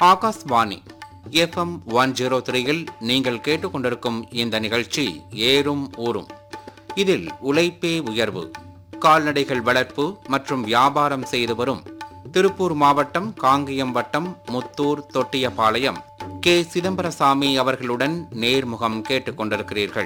Akashvani FM one zero த்ரீயில் நீங்கள் கேட்டுக்கொண்டிருக்கும் இந்த நிகழ்ச்சி ஏறும் ஊரும் இதில் உழைப்பே உயர்வு கால்நடைகள் வளர்ப்பு மற்றும் வியாபாரம் செய்து வரும் திருப்பூர் மாவட்டம் காங்கியம் வட்டம் முத்தூர் தொட்டியபாளையம் கே சிதம்பரசாமி அவர்களுடன் நேர்முகம் கேட்டுக்கொண்டிருக்கிறீர்கள்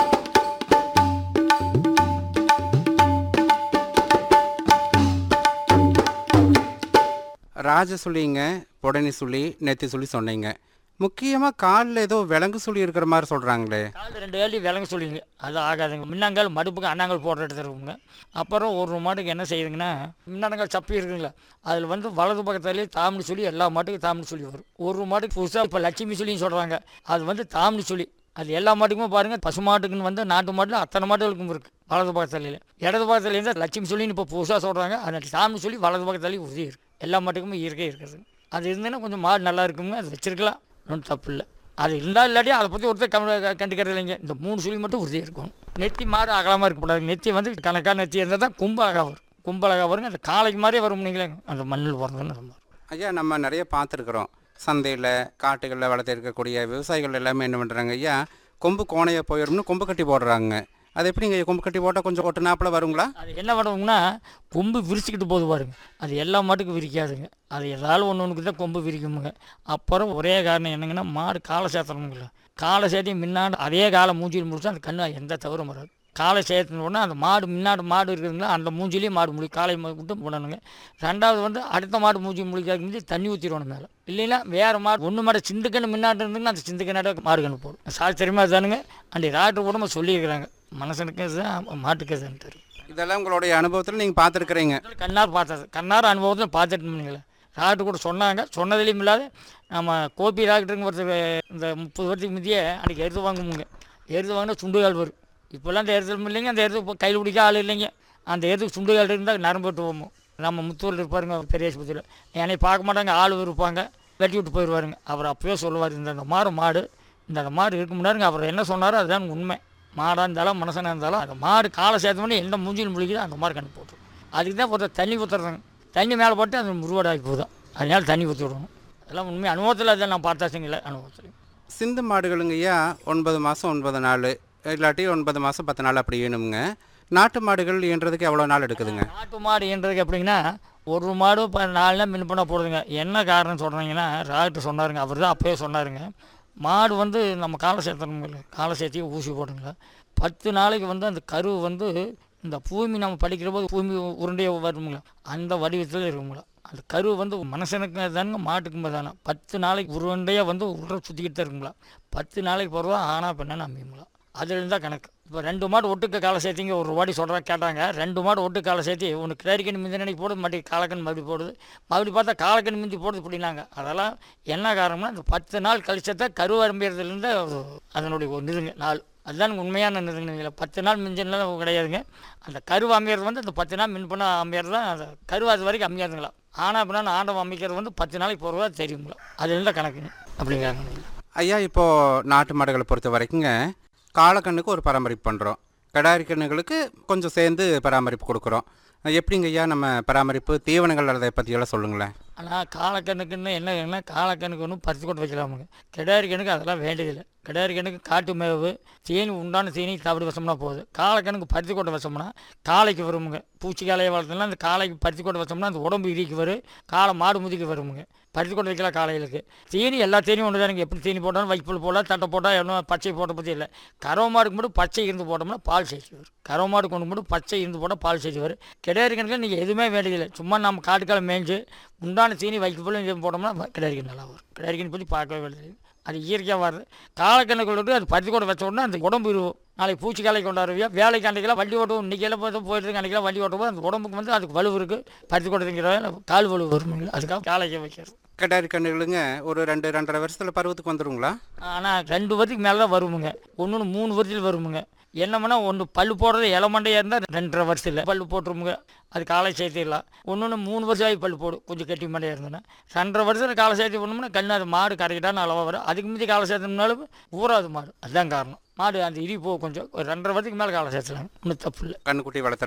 ராஜ சுழிங்க புடனி சுழி நெத்தி சுழி சொன்னீங்க முக்கியமாக காலில் ஏதோ விலங்கு சுழி இருக்கிற மாதிரி சொல்கிறாங்களே கால் ரெண்டு வேலி விலங்க சொல்லிங்க அது ஆகாதுங்க முன்னாங்கால் மடுப்புக்கு அண்ணாங்கால் போடுற இடத்துல இருக்குங்க அப்புறம் ஒரு மாட்டுக்கு என்ன செய்யுதுங்கன்னா முன்னாங்கால் சப்பி இருக்குங்களா அதில் வந்து வலது பக்கத்துலேயே தாமினி சொல்லி எல்லா மாட்டுக்கும் தாமினி சொல்லி வரும் ஒரு மாட்டுக்கு புதுசாக இப்போ லட்சுமி சொல்லின்னு சொல்கிறாங்க அது வந்து தாமினி சொல்லி அது எல்லா மாட்டுக்குமே பாருங்கள் பசு மாட்டுக்குன்னு வந்து நாட்டு மாட்டில் அத்தனை மாட்டுகளுக்கும் இருக்குது வலது பக்கத்துலேயே இடது பக்கத்துலேருந்து லட்சுமி சொல்லின்னு இப்போ புதுசாக சொல்கிறாங்க அது தாமினி சொல்லி வலது பக்கத்துலேயும் உறுதி இருக்குது எல்லா மாட்டுக்குமே இயற்கை இருக்குது அது இருந்ததுன்னா கொஞ்சம் மாடு நல்லா இருக்குங்க அது வச்சிருக்கலாம் ஒன்றும் தப்பு இல்லை அது இருந்தால் இல்லாட்டி அதை பற்றி ஒருத்தர் கம் கண்டுக்கிறது இல்லைங்க இந்த மூணு சுழி மட்டும் உறுதியாக இருக்கும் நெத்தி மாறு அகலமாக இருக்கக்கூடாது நெத்தி வந்து கணக்கான நெத்தி இருந்தால் தான் கும்ப அழகாக வரும் கும்ப அழகாக வருங்க அந்த காளைக்கு மாதிரியே வரும் நீங்களே அந்த மண்ணில் பிறந்ததுன்னு அந்த மாதிரி ஐயா நம்ம நிறைய பார்த்துருக்குறோம் சந்தையில் காட்டுகளில் வளர்த்து இருக்கக்கூடிய விவசாயிகள் எல்லாமே என்ன பண்ணுறாங்க ஐயா கொம்பு கோணையாக போயிடும்னு கொம்பு கட்டி போடுறாங்க அது எப்படிங்க ஐயா, கொம்பு கட்டி போட்டால் கொஞ்சம் ஒட்டு நாப்பில் வருங்களா அது என்ன பண்ணுவோம்னா கொம்பு விரிச்சுக்கிட்டு போது பாருங்க அது எல்லா மாட்டுக்கும் விரிக்காதுங்க அது ஏதாவது ஒன்று ஒன்றுக்கு தான் கொம்பு விரிக்குமுங்க அப்புறம் ஒரே காரணம் என்னங்கன்னா மாடு காலை சேர்த்தணுங்கள காலை சேர்த்தி முன்னாடி அதே காலை மூஞ்சியில் முடிச்சா அந்த கண்ணு எந்த தவறும் வராது காலை சேர்த்துன உடனே அந்த மாடு முன்னாடி மாடு இருக்குதுங்களா அந்த மூஞ்சிலேயே மாடு முடி காலை மட்டும் போடணுங்க ரெண்டாவது வந்து அடுத்த மாடு மூஞ்சி முழிக்கிறதுக்கு முந்தி தண்ணி ஊற்றிடணும் மேலே இல்லைன்னா வேறு மாடு ஒன்று மாடு சிந்துக்கண்ணு முன்னாடி இருந்துங்கன்னா அந்த சிந்துக்கண்ணாட மாடு கண்ணு போடும் சாஸ்திரியமாக தானுங்க அண்டி டாக்டர் கூட சொல்லியிருக்கிறாங்க மனுஷனுக்கு இதுதான் மாட்டுக்கு இதுதான் தெரியும் இதெல்லாம் உங்களுடைய அனுபவத்தில் நீங்கள் பார்த்துருக்குறீங்க முதல்ல கண்ணார் பார்த்தது கண்ணார் அனுபவத்தில் பார்த்துட்டு டாக்டர் கூட சொன்னாங்க சொன்னதுலேயும் இல்லாத நம்ம கோபி டாக்டருங்க ஒருத்தர் இந்த முப்பது வருஷத்துக்கு முந்தைய அன்றைக்கி எருது வாங்குவோங்க எருது வாங்கினா சுண்டுகால் வரும் இப்போல்லாம் அந்த எருது இல்லைங்க அந்த எருது இப்போ கையில் பிடிக்க ஆள் இல்லைங்க அந்த எருதுக்கு சுண்டுகால் இருந்தால் நரம்பு விட்டு போகும் நம்ம முத்தூரில் இருப்பாருங்க பெரிய ஆஸ்பத்திரியில் என்னை பார்க்க மாட்டாங்க ஆள் இருப்பாங்க வெட்டி விட்டு போயிடுவாருங்க அவர் அப்போயே சொல்லுவார் இந்த இந்த மாடு மாடு இந்த அந்த மாடு இருக்க முன்னாருங்க அவர் என்ன சொன்னாரோ அதுதான் உண்மை மாடாக இருந்தாலும் மனுஷனாக இருந்தாலும் அந்த மாடு காலை சேர்த்தோன்னே எந்த மூஞ்சியில் முழிக்குதோ அந்த மாடு கண்டு போட்டுரும் அதுக்கு தான் ஒருத்தர் தண்ணி ஊற்றுறாங்க தண்ணி மேலே போட்டு அது முருவாடாகி போதும் அதனால தண்ணி ஊற்றி விடணும் அதெல்லாம் உண்மை அனுபவத்தில் அதை நான் பார்த்தாச்சுங்களே அனுபவத்தில் சிந்து மாடுகளுங்க ஐயா ஒன்பது மாதம் ஒன்பது நாள் இல்லாட்டி ஒன்பது மாதம் பத்து நாள் அப்படி ஈனுங்க நாட்டு மாடுகள் ஈன்றதுக்கு எவ்வளோ நாள் எடுக்குதுங்க நாட்டு மாடு ஈன்றதுக்கு எப்படிங்கன்னா ஒரு மாடு இப்போ நாலு நாள் மின் பண்ண போடுதுங்க என்ன காரணம் சொல்கிறீங்கன்னா டாக்டர் சொன்னாருங்க அவர் தான் அப்போயே சொன்னாருங்க மாடு வந்து நம்ம காலை சேர்த்தணுங்கள காலை சேர்த்தி ஊசி போடுங்க பத்து நாளைக்கு வந்து அந்த கரு வந்து இந்த பூமி நம்ம படிக்கிற போது பூமி உருண்டையாக வருங்களா அந்த வடிவத்தில் இருக்குங்களா அந்த கரு வந்து மனுஷனுக்கு தானுங்க மாட்டுக்கும் தானே பத்து நாளைக்கு உருண்டையாக வந்து உருண்டை சுற்றிக்கிட்டு தான் இருக்குங்களா பத்து நாளைக்கு போகிறதா ஆனா பெண்ணு அமையுங்களா அதுலேருந்து தான் கணக்கு இப்போ ரெண்டு மாடு ஒட்டுக்க காலை சேர்த்திங்க ஒரு வாடி சொல்கிறா கேட்டாங்க ரெண்டு மாடு ஒட்டு காலை சேர்த்தி ஒன்று கிளரிக்கண் மிந்தினடிக்கு போடுது மறுபடியும் காலக்கண் மறுபடி போடுது மறுபடி பார்த்தா காலக்கண் மிந்தி போடுது இப்படினாங்க அதெல்லாம் என்ன காரணம்னா இந்த பத்து நாள் கழிச்சத கருவரம்பியதுலேருந்து அதனுடைய ஒரு நிதுங்க நாள் அதுதான் உண்மையான நிதுங்க பத்து நாள் மிஞ்சினலாம் கிடையாதுங்க அந்த கரு அமையிறது வந்து அந்த பத்து நாள் மின் பண்ண அமையிறது தான் அந்த கரு அது வரைக்கும் அமையாதுங்களா ஆனால் அப்படின்னா ஆண்டவன் அமைக்கிறது வந்து பத்து நாளைக்கு போகிறதா தெரியுங்களா அதுலேருந்து கணக்குங்க அப்படிங்கிறாங்க ஐயா இப்போது நாட்டு மாடுகளை பொறுத்த வரைக்குங்க காலக்கண்ணுக்கு ஒரு பராமரிப்பு பண்ணுறோம் கிடாரி கண்ணுகளுக்கு கொஞ்சம் சேர்ந்து பராமரிப்பு கொடுக்குறோம் எப்படிங்க ஐயா நம்ம பராமரிப்பு தீவனங்கள் அதை பற்றியெல்லாம் சொல்லுங்களேன் ஆனால் காலக்கண்ணுக்குன்னு என்ன காலக்கண்ணுக்கு ஒன்றும் பறித்து கொண்டு வைக்கலாமுங்க கிடாரி கண்ணுக்கு அதெல்லாம் வேண்டியதில்லை கிடாரி கண்ணுக்கு காட்டு மேவு தீனி உண்டான தீனி சாப்பிட்டு வச்சோம்னா போதும் காலக்கண்ணுக்கு பருத்தி கொண்டு வச்சோம்னா காளைக்கு வருமுங்க பூச்சி காலையை வளர்த்தோம்னா அந்த காளைக்கு பருத்தி கொண்டு வச்சோம்னா அந்த உடம்பு இடிக்கு வரும் காலை மாடு முதிக்கு வருமுங்க பருத்தி கொண்டு வைக்கலாம் காலையிலுக்கு தீனி எல்லா தீனியும் ஒன்று தானுங்க எப்படி தீனி போட்டாலும் வைப்புல் போடலாம் தட்டை போட்டால் என்ன பச்சை போட்ட பற்றி இல்லை கறவை மாடுக்கு மட்டும் பச்சை இருந்து போட்டோம்னா பால் சேர்த்து வரும் கறவை மாடு கொண்டு மட்டும் பச்சை இருந்து போட்டால் பால் சேர்த்து வரும் கிடாரி கணக்கில் நீங்கள் எதுவுமே வேண்டியதில்லை சும்மா நம்ம காட்டுக்கால மேய்ஞ்சு உண்டான தீனி வைக்கப்போல இது போட்டோம்னா கிடாரிக்கன் நல்லா வரும் கிடாரிக்கன் பற்றி பார்க்கவே வேண்டியது அது இயற்கையாக வருது காலக்கணக்கு அது பருத்தி கூட வச்ச உடனே அந்த உடம்பு இருக்கும் நாளைக்கு பூச்சி காலை கொண்டாடுவியா வேலைக்கு அன்றைக்கெல்லாம் வண்டி ஓட்டுவோம் இன்றைக்கெல்லாம் போய் போயிட்டு இருக்கு அன்றைக்கெல்லாம் வண்டி ஓட்டும்போது அந்த உடம்புக்கு வந்து அதுக்கு வலு இருக்குது பருத்தி கொட்டுங்கிற கால் வலு வரும் அதுக்காக காலைக்கு வைக்கிறது கிடாரி கண்ணுகளுங்க ஒரு ரெண்டு ரெண்டரை வருஷத்தில் பருவத்துக்கு வந்துருங்களா ஆனால் ரெண்டு வருஷத்துக்கு மேலே தான் வருமுங்க ஒன்று ஒன்று மூணு வருஷத்தில் வருமுங்க என்னமுன்னா ஒன்று பல்லு போடுறது இளமண்டையாக இருந்தால் ரெண்டரை வருஷத்தில் பல்லு போட்டுருமுங்க அது காலை சேர்த்திடலாம் ஒன்று ஒன்று மூணு வருஷம் ஆகி பல்லு போடும் கொஞ்சம் கெட்டி மண்டையாக இருந்ததுன்னா ரெண்டரை வருஷத்தில் காலை சேர்த்தி பண்ணோம்னா கண்ணு அது மாடு கரெக்டான அளவாக வரும் அதுக்கு முந்தி காலை சேர்த்தோம்னாலும் ஊறாது மாடு அதுதான் காரணம் மாடு அந்த இடி போகும் கொஞ்சம் ஒரு ரெண்டரை வருஷத்துக்கு மேலே காலை சேர்த்தலாம் ஒன்றும் தப்பு இல்லை கண்ணுக்குட்டி வளர்த்துற